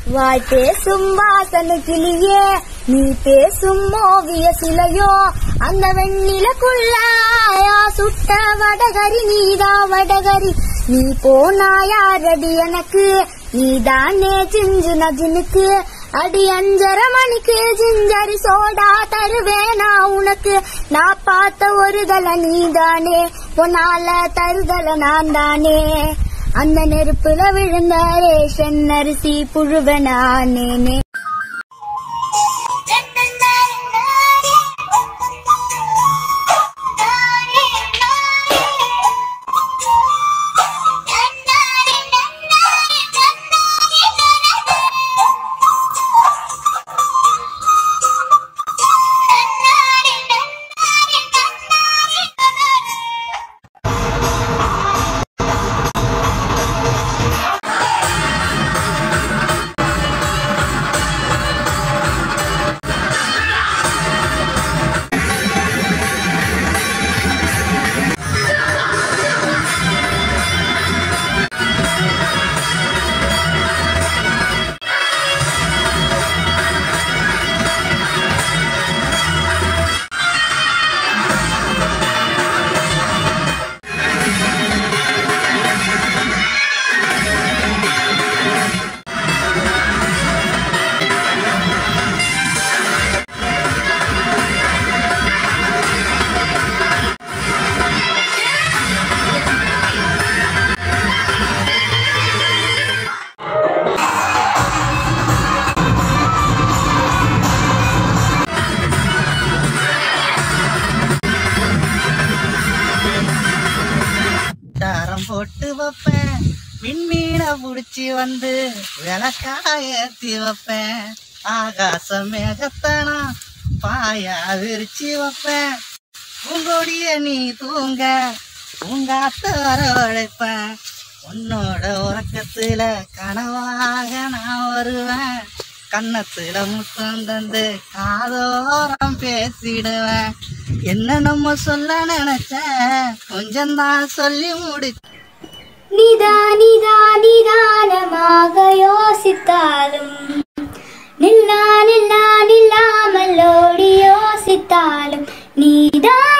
வாய் பேசும் வாசனை கிளியே நீ பேசும் ஓவிய சிலையோ அந்த வெண்ணிலக்குள்ளாயா சுட்ட வடகரி நீதா வடகரி நீ போனாயாரடி எனக்கு நீதானே சிஞ்சு நஜினுக்கு அடி அஞ்சரை மணிக்கு ஜிஞ்சரி சோடா தருவேனா உனக்கு நான் பார்த்த ஒரு தல நீதானே உன்னால தருதல நான் தானே அந்த நெருப்புல விழுந்த ரேஷன் அரிசி புழுவ நானேனே தாரம் போட்டு வைப்பேன் விண்மீனை புடிச்சு வந்து விளக்காக ஏத்தி வைப்பேன் ஆகாசம் மேகத்தனா பாயா விரிச்சு வைப்பேன் உங்கொடிய நீ தூங்க உங்காத்த வர உழைப்பேன் உன்னோட உறக்கத்துல கனவாக நான் வருவேன் கன்னத்துல முத்தம் தந்து காதோரம் பேசிடுவேன் என்ன நம்ம சொல்ல நினைச்ச கொஞ்சம் தான் சொல்லி முடி நிதா நிதா நிதானமாக யோசித்தாலும் நில்லா நில்லா நில்லாமல் ஓடி யோசித்தாலும் நீதான்